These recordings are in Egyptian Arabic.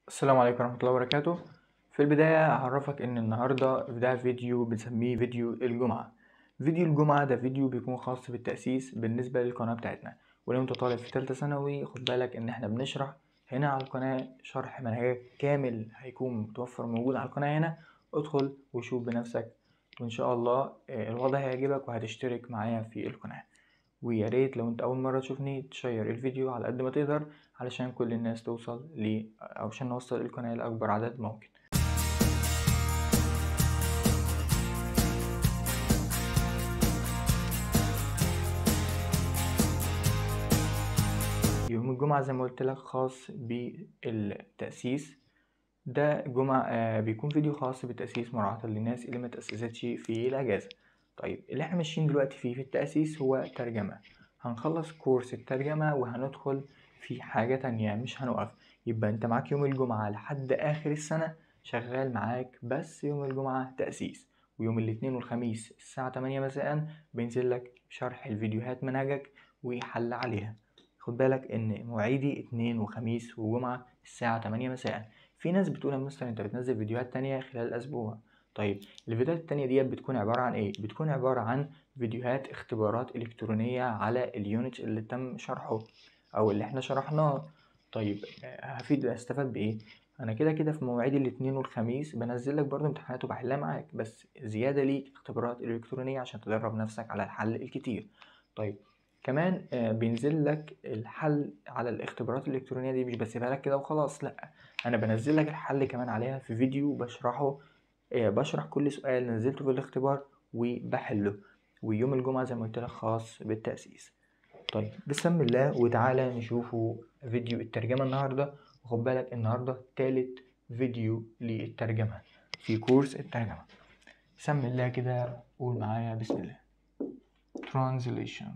السلام عليكم ورحمة الله وبركاته في البداية هعرفك إن النهاردة ده فيديو بنسميه فيديو الجمعة فيديو الجمعة ده فيديو بيكون خاص بالتأسيس بالنسبة للقناة بتاعتنا ولو انت طالب في تالتة ثانوي خد بالك إن احنا بنشرح هنا على القناة شرح منهج كامل هيكون متوفر موجود على القناة هنا ادخل وشوف بنفسك وإن شاء الله آه، الوضع هيعجبك وهتشترك معايا في القناة ويا ريت لو انت اول مره تشوفني تشير الفيديو على قد ما تقدر علشان كل الناس توصل ل او عشان نوصل القناه لاكبر عدد ممكن يوم الجمعة زي ما قلت لك خاص بالتأسيس ده جمعة آه بيكون فيديو خاص بالتأسيس مراعاة للناس اللي ما تأسستش في الأجازة طيب اللي احنا ماشيين دلوقتي فيه في التأسيس هو ترجمة هنخلص كورس الترجمة وهندخل في حاجة تانية مش هنقف يبقى انت معاك يوم الجمعة لحد آخر السنة شغال معاك بس يوم الجمعة تأسيس ويوم الاثنين والخميس الساعة 8 مساء بينزل لك شرح الفيديوهات منهجك وحل عليها خد بالك ان مواعيدي اثنين وخميس وجمعة الساعة 8 مساء في ناس بتقول يا مستر انت بتنزل فيديوهات تانية خلال الاسبوع طيب الفيديوهات التانية ديت بتكون عبارة عن ايه بتكون عبارة عن فيديوهات اختبارات الكترونية على اليونت اللي تم شرحه او اللي احنا شرحناه طيب آه، هفيد استفاد بايه انا كده كده في مواعيد الاثنين والخميس بنزل لك برضو امتحانات وبحلها معاك بس زيادة ليك اختبارات الكترونية عشان تدرب نفسك على الحل الكتير طيب كمان آه، بينزل لك الحل على الاختبارات الإلكترونية دي مش بسيبها لك كده وخلاص لأ أنا بنزل لك الحل كمان عليها في فيديو بشرحه آه، بشرح كل سؤال نزلته في الاختبار وبحله ويوم الجمعة زي ما قلت لك خاص بالتأسيس طيب بسم الله وتعالى نشوفوا فيديو الترجمة النهاردة وخد بالك النهاردة تالت فيديو للترجمة في كورس الترجمة بسم الله كده قول معايا بسم الله translation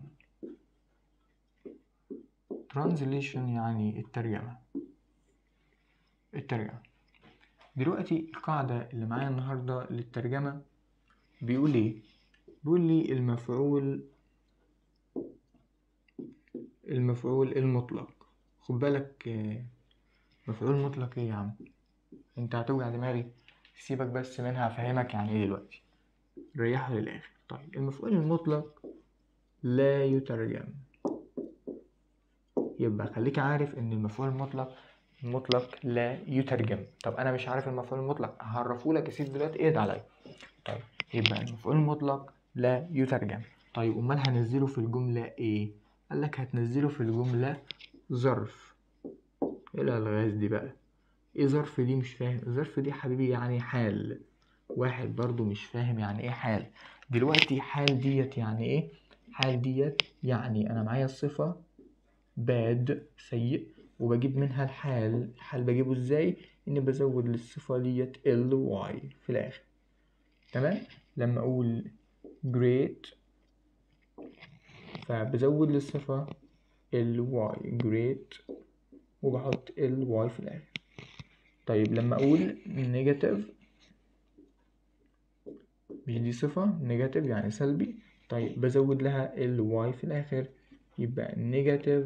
translation يعني الترجمة الترجمة دلوقتي القاعدة اللي معايا النهاردة للترجمة بيقول ايه بيقول لي المفعول المفعول المطلق خد بالك آه، مفعول مطلق ايه يا عم انت هتوجع دماغي سيبك بس منها هفهمك يعني ايه دلوقتي ريحها للاخر طيب المفعول المطلق لا يترجم يبقى خليك عارف ان المفعول المطلق المطلق لا يترجم طب انا مش عارف المفعول المطلق هعرفه لك يا سيدي دلوقتي ايه ده عليا طيب يبقى المفعول المطلق لا يترجم طيب امال هنزله في الجمله ايه قال لك هتنزله في الجمله ظرف ايه الالغاز دي بقى ايه ظرف دي مش فاهم ظرف دي حبيبي يعني حال واحد برضو مش فاهم يعني ايه حال دلوقتي حال ديت يعني ايه حال ديت يعني انا معايا الصفه باد سيء وبجيب منها الحال الحال بجيبه ازاي اني بزود للصفة ديت ال واي في الاخر تمام لما اقول great فبزود للصفة ال واي great وبحط ال واي في الاخر طيب لما اقول نيجاتيف مش دي صفة نيجاتيف يعني سلبي طيب بزود لها ال واي في الاخر يبقى نيجاتيف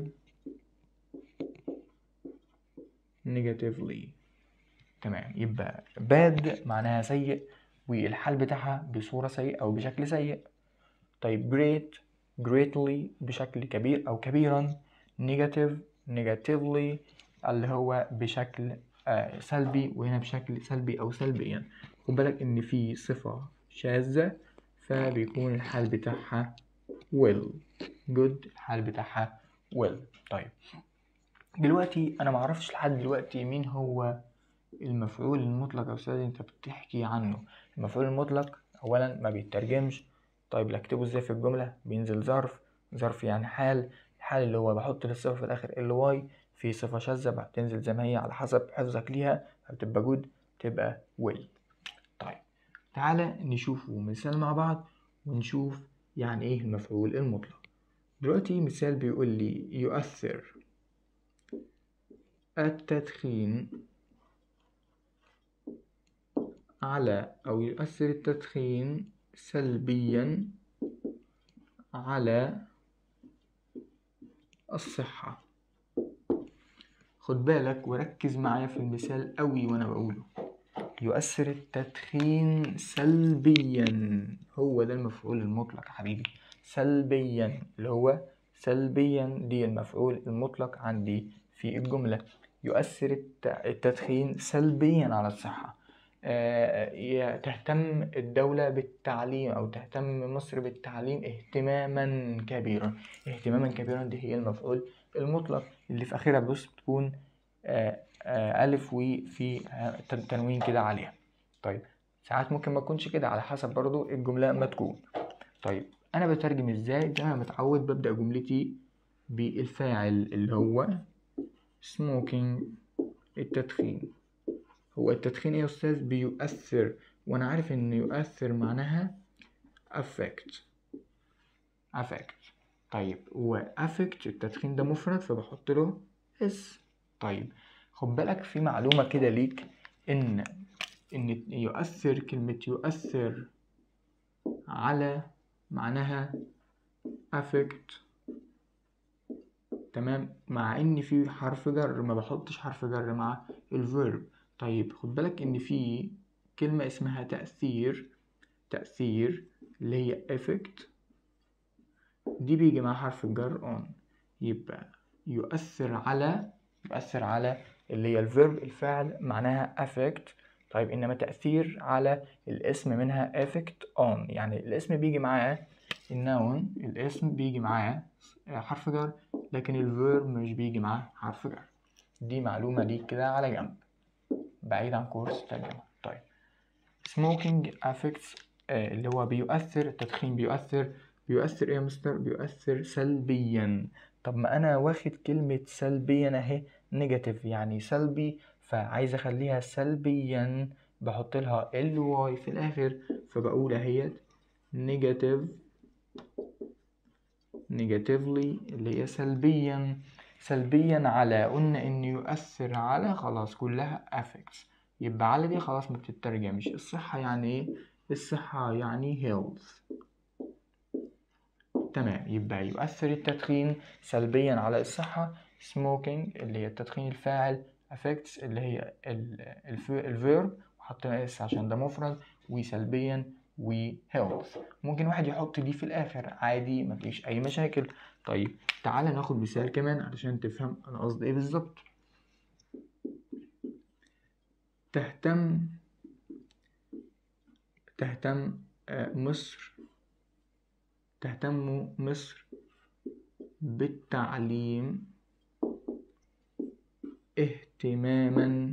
negatively تمام يبقى bad معناها سيء والحال بتاعها بصورة سيئة أو بشكل سيء طيب great greatly بشكل كبير أو كبيرا negative negatively اللي هو بشكل آه سلبي وهنا بشكل سلبي أو سلبيا خد بالك إن في صفة شاذة فبيكون الحال بتاعها will good الحال بتاعها will طيب دلوقتي انا معرفش لحد دلوقتي مين هو المفعول المطلق يا استاذ انت بتحكي عنه المفعول المطلق اولا ما بيترجمش طيب اكتبه ازاي في الجمله بينزل ظرف ظرف يعني حال الحال اللي هو بحط للصفه في الاخر ال واي في صفه شاذه بتنزل زي ما هي على حسب حفظك ليها فبتبقى جود تبقى ويل طيب تعالى نشوف مثال مع بعض ونشوف يعني ايه المفعول المطلق دلوقتي مثال بيقول لي يؤثر التدخين على أو يؤثر التدخين سلبيا على الصحة خد بالك وركز معايا في المثال قوي وانا بقوله يؤثر التدخين سلبيا هو ده المفعول المطلق يا حبيبي سلبيا اللي هو سلبيا دي المفعول المطلق عندي في الجملة يؤثر الت- التدخين سلبيا على الصحة آه، ي- تهتم الدولة بالتعليم أو تهتم مصر بالتعليم اهتماما كبيرا اهتماما كبيرا دي هي المفعول المطلق اللي في آخرها بص بتكون آه، آه، ألف وفي آه، تن- تنوين كده عليها طيب ساعات ممكن ما تكونش كده على حسب برضو الجملة ما تكون طيب أنا بترجم إزاي زي ما متعود ببدأ جملتي بالفاعل اللي هو smoking التدخين هو التدخين ايه يا استاذ بيؤثر وانا عارف ان يؤثر معناها affect affect طيب و affect التدخين ده مفرد فبحط له اس طيب خد بالك في معلومة كده ليك ان ان يؤثر كلمة يؤثر على معناها affect تمام مع ان في حرف جر ما بحطش حرف جر مع الفيرب طيب خد بالك ان في كلمة اسمها تأثير تأثير اللي هي effect دي بيجي مع حرف الجر on يبقى يؤثر على يؤثر على اللي هي الفيرب الفعل معناها affect طيب انما تأثير على الاسم منها effect on يعني الاسم بيجي معاه النون الاسم بيجي معاه حرف جر لكن الفيرب مش بيجي معاه حرف جر دي معلومة ليك كده على جنب بعيد عن كورس الترجمة طيب smoking affects آه اللي هو بيؤثر التدخين بيؤثر بيؤثر ايه يا مستر بيؤثر سلبيا طب ما انا واخد كلمة سلبيا اهي نيجاتيف يعني سلبي فعايز اخليها سلبيا بحط لها ال واي في الاخر فبقول اهيت نيجاتيف نيجاتيفلي اللي هي سلبيا سلبيا على قلنا ان يؤثر على خلاص كلها affects يبقى على دي خلاص ما بتترجمش الصحة يعني ايه الصحة يعني health تمام يبقى يؤثر التدخين سلبيا على الصحة smoking اللي هي التدخين الفاعل affects اللي هي الفيرب وحطينا اس عشان ده مفرد وسلبيا و health ممكن واحد يحط دي في الآخر عادي مفيش أي مشاكل طيب تعالى ناخد مثال كمان علشان تفهم أنا قصدي إيه بالظبط تهتم تهتم مصر تهتم مصر بالتعليم اهتماما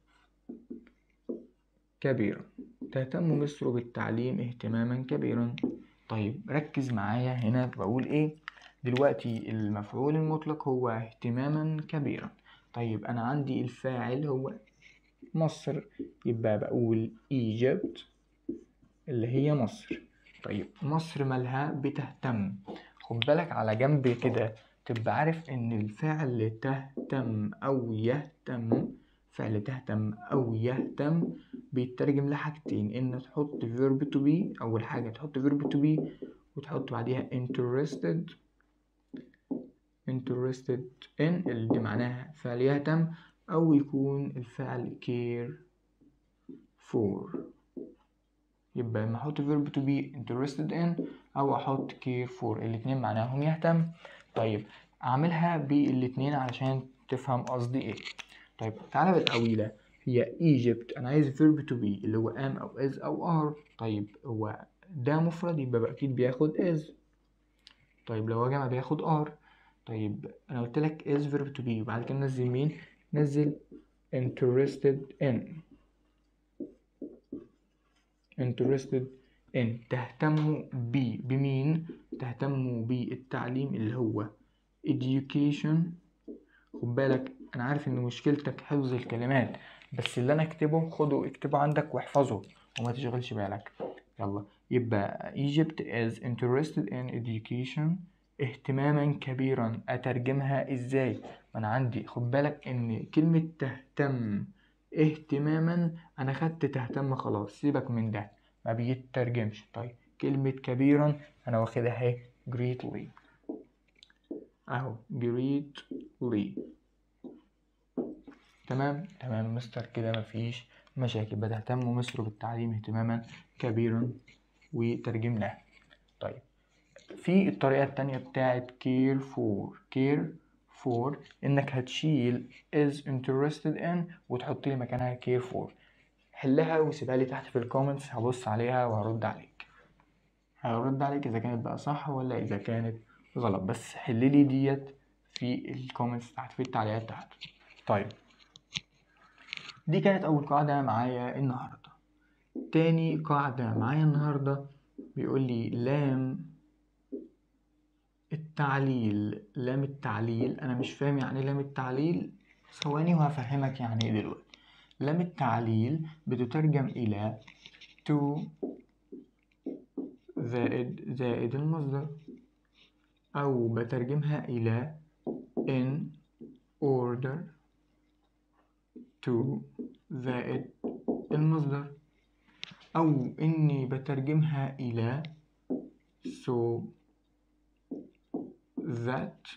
كبيرا تهتم مصر بالتعليم اهتماما كبيرا طيب ركز معايا هنا بقول ايه دلوقتي المفعول المطلق هو اهتماما كبيرا طيب انا عندي الفاعل هو مصر يبقى بقول Egypt اللي هي مصر طيب مصر مالها بتهتم خد بالك على جنب كده تبقى عارف ان الفعل تهتم او يهتم فعل تهتم او يهتم بيترجم لحاجتين ان تحط verb to be اول حاجة تحط verb to be وتحط بعديها interested interested in اللي دي معناها فعل يهتم او يكون الفعل care for يبقى لما احط verb to be interested in او احط care for الاتنين معناهم يهتم طيب اعملها بالاتنين علشان تفهم قصدي ايه طيب تعالى بالقويلة هي Egypt أنا عايز verb to be اللي هو am أو is أو are طيب هو ده مفرد يبقى أكيد بياخد is طيب لو هو جمع بياخد are طيب أنا قلت لك is verb to be وبعد كده نزل مين؟ نزل interested in interested in تهتموا بي بمين؟ تهتموا بالتعليم اللي هو education خد بالك انا عارف ان مشكلتك حفظ الكلمات بس اللي انا اكتبه خده اكتبه عندك واحفظه وما تشغلش بالك يلا يبقى Egypt is interested in education اهتماما كبيرا اترجمها ازاي ما انا عندي خد بالك ان كلمة تهتم اهتماما انا خدت تهتم خلاص سيبك من ده ما بيترجمش طيب كلمة كبيرا انا واخدها اهي greatly اهو greatly تمام تمام مستر كده مفيش مشاكل بتهتم مصر بالتعليم اهتماما كبيرا وترجمناه طيب في الطريقة التانية بتاعت care for care for انك هتشيل is interested in وتحط لي مكانها care for حلها وسيبها لي تحت في الكومنتس هبص عليها وهرد عليك هرد عليك اذا كانت بقى صح ولا اذا كانت غلط بس حل لي ديت في الكومنتس تحت في التعليقات تحت طيب دي كانت اول قاعدة معايا النهاردة تاني قاعدة معايا النهاردة بيقول لي لام التعليل لام التعليل انا مش فاهم يعني لام التعليل ثواني وهفهمك يعني ايه دلوقتي لام التعليل بتترجم الى to زائد زائد المصدر او بترجمها الى in order to زائد المصدر او اني بترجمها الى so that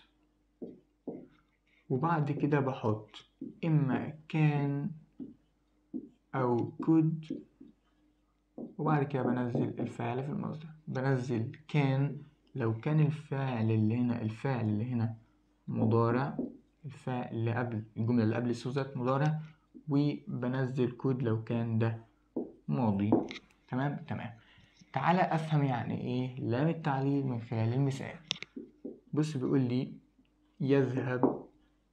وبعد كده بحط إما كان أو could وبعد كده بنزل الفعل في المصدر بنزل كان لو كان الفعل اللي هنا الفعل اللي هنا مضارع الفعل اللي قبل الجملة اللي قبل السوزات مضارع وبنزل كود لو كان ده ماضي تمام تمام تعالى أفهم يعني إيه لام التعليل من خلال المثال بص بيقول لي يذهب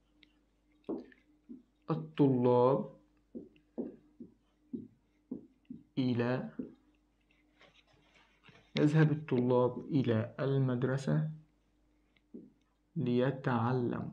الطلاب إلى يذهب الطلاب إلى المدرسة ليتعلموا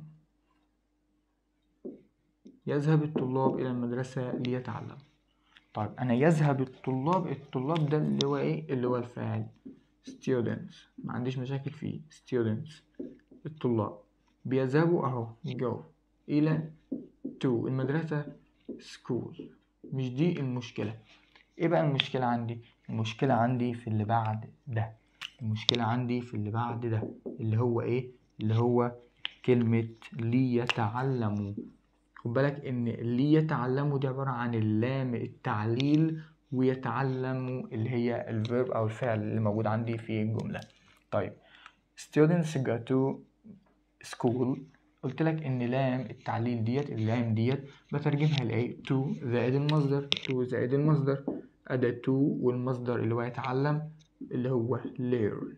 يذهب الطلاب إلى المدرسة ليتعلموا طيب أنا يذهب الطلاب الطلاب ده اللي هو إيه اللي هو الفاعل students ما عنديش مشاكل فيه students الطلاب بيذهبوا أهو جو إلى to المدرسة school مش دي المشكلة إيه بقى المشكلة عندي المشكلة عندي في اللي بعد ده المشكلة عندي في اللي بعد ده اللي هو إيه اللي هو كلمة ليتعلموا خد بالك إن ليتعلموا دي عبارة عن اللام التعليل ويتعلموا اللي هي الفيرب أو الفعل اللي موجود عندي في الجملة طيب students go to school قلت لك ان لام التعليل ديت اللام ديت بترجمها لايه to زائد المصدر to زائد المصدر أداة to والمصدر اللي هو يتعلم اللي هو learn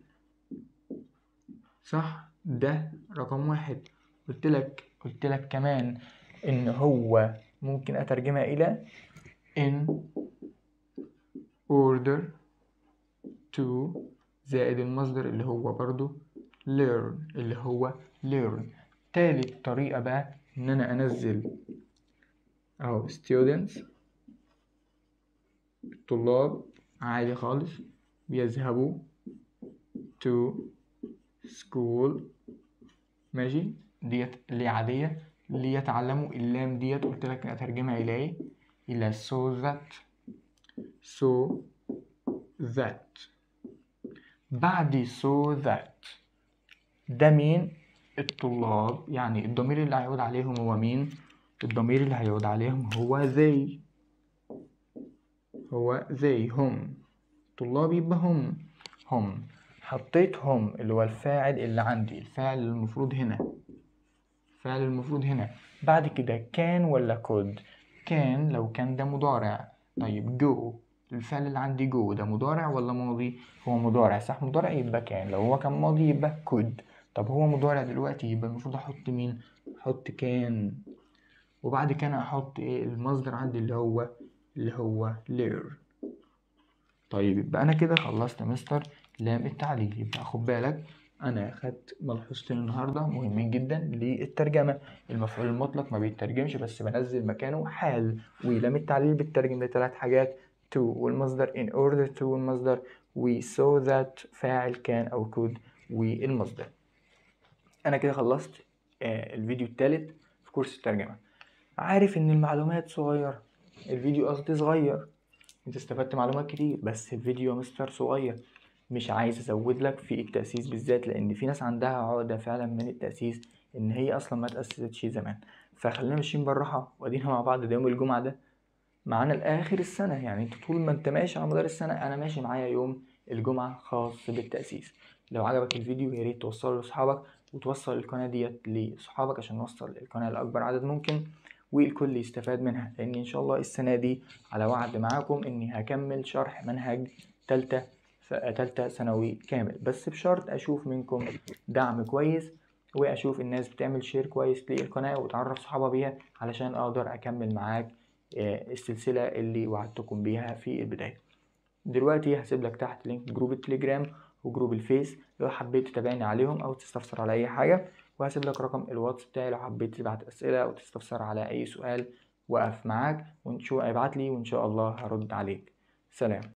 صح ده رقم واحد قلت لك قلت لك كمان ان هو ممكن اترجمها الى in order to زائد المصدر اللي هو برضو learn اللي هو learn تالت طريقة بقى إن أنا أنزل أهو students الطلاب عادي خالص بيذهبوا to school ماشي ديت اللي عادية اللي يتعلموا اللام ديت قلت لك أترجمها إلى إيه؟ إلى so that so that بعد so that ده مين الطلاب يعني الضمير اللي هيعود عليهم هو مين الضمير اللي هيعود عليهم هو they هو they هم طلاب يبقى هم هم حطيت هم اللي هو الفاعل اللي عندي الفاعل المفروض هنا الفاعل المفروض هنا بعد كده كان ولا كود كان لو كان ده مضارع طيب جو الفعل اللي عندي جو ده مضارع ولا ماضي هو مضارع صح مضارع يبقى كان لو هو كان ماضي يبقى كود طب هو مضارع دلوقتي يبقى المفروض احط مين احط كان وبعد كده احط ايه المصدر عندي اللي هو اللي هو learn طيب يبقى انا كده خلصت مستر لام التعليل يبقى خد بالك انا خدت ملحوظتين النهارده مهمين جدا للترجمه المفعول المطلق ما بيترجمش بس بنزل مكانه حال ولام التعليل بتترجم لثلاث حاجات to والمصدر in order to والمصدر و so that فاعل كان او could والمصدر انا كده خلصت آه، الفيديو الثالث في كورس الترجمه عارف ان المعلومات صغيره الفيديو قصدي صغير انت استفدت معلومات كتير بس الفيديو يا مستر صغير مش عايز ازود لك في التأسيس بالذات لان في ناس عندها عقدة فعلا من التأسيس ان هي اصلا ما تأسستش زمان فخلينا ماشيين بالراحة وادينا مع بعض ده يوم الجمعة ده معانا لآخر السنة يعني انت طول ما انت ماشي على مدار السنة انا ماشي معايا يوم الجمعة خاص بالتأسيس لو عجبك الفيديو يا ريت توصله لاصحابك وتوصل القناة ديت لصحابك عشان نوصل القناة لأكبر عدد ممكن والكل يستفاد منها لأن إن شاء الله السنة دي على وعد معاكم إني هكمل شرح منهج تالتة تالتة ثانوي كامل بس بشرط أشوف منكم دعم كويس وأشوف الناس بتعمل شير كويس للقناة وتعرف صحابها بيها علشان أقدر أكمل معاك السلسلة اللي وعدتكم بيها في البداية دلوقتي هسيب لك تحت لينك جروب التليجرام وجروب الفيس لو حبيت تتابعني عليهم او تستفسر على اي حاجه وهسيب لك رقم الواتس بتاعي لو حبيت تبعت اسئله او تستفسر على اي سؤال واقف معاك ونشوف ابعت لي وان شاء الله هرد عليك سلام